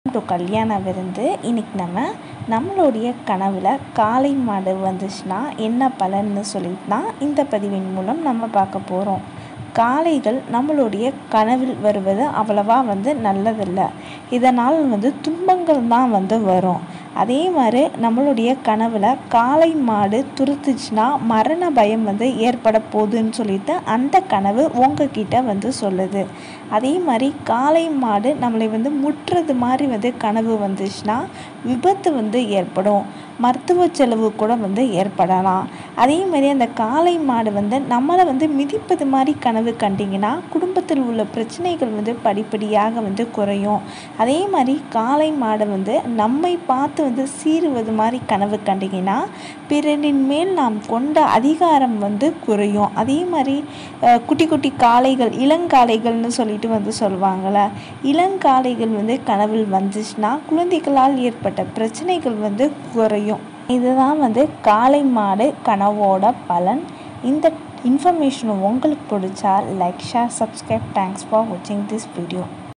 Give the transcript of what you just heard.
to கல்யாண விருந்து இன்னைக்கு நம்ம நம்மளுடைய கனவில் காளை மாடு வந்துச்சுன்னா என்ன பலன்னு சொல்லிட்டு தான் இந்த பதிவின் மூலம் நம்ம பார்க்க போகிறோம் காளைகள் நம்மளுடைய கனவில் வருவது அவ்வளவா வந்து நல்லதில்லை இதனால் வந்து துன்பங்கள் தான் வந்து வரும் அதே மாதிரி நம்மளுடைய கனவில் காளை மாடு துருத்துச்சுன்னா மரண பயம் வந்து ஏற்பட போகுதுன்னு சொல்லிட்டு அந்த கனவு உங்ககிட்ட வந்து சொல்லுது அதே மாதிரி காளை மாடு நம்மளை வந்து முட்டுறது மாதிரி வந்து கனவு வந்துச்சுன்னா விபத்து வந்து ஏற்படும் மருத்துவ செலவு கூட வந்து ஏற்படலாம் அதே மாதிரி அந்த காளை மாடு வந்து நம்மளை வந்து மிதிப்பது மாதிரி கனவு கண்டிங்கன்னா குடும்பத்தில் உள்ள பிரச்சனைகள் வந்து படிப்படியாக வந்து குறையும் அதே மாதிரி காளை மாடை வந்து நம்மை பார்த்து வந்து சீறுவது மாதிரி கனவு கண்டிங்கன்னா பிறரின் மேல் நாம் கொண்ட அதிகாரம் வந்து குறையும் அதே மாதிரி அஹ், குட்டி குட்டி காளைகள் இளங்காளைகள்னு சொல்லிட்டு வந்து சொல்லுவாங்கள்ல இளங்காளைகள் வந்து கனவில் வந்துச்சுன்னா குழந்தைகளால் ஏற்பட்ட பிரச்சனைகள் வந்து குறையும் இதுதான் வந்து காளை மாடு கனவோட பலன் இந்த இன்ஃபர்மேஷன் உங்களுக்கு பிடிச்சா like share subscribe thanks for வாட்சிங் திஸ் வீடியோ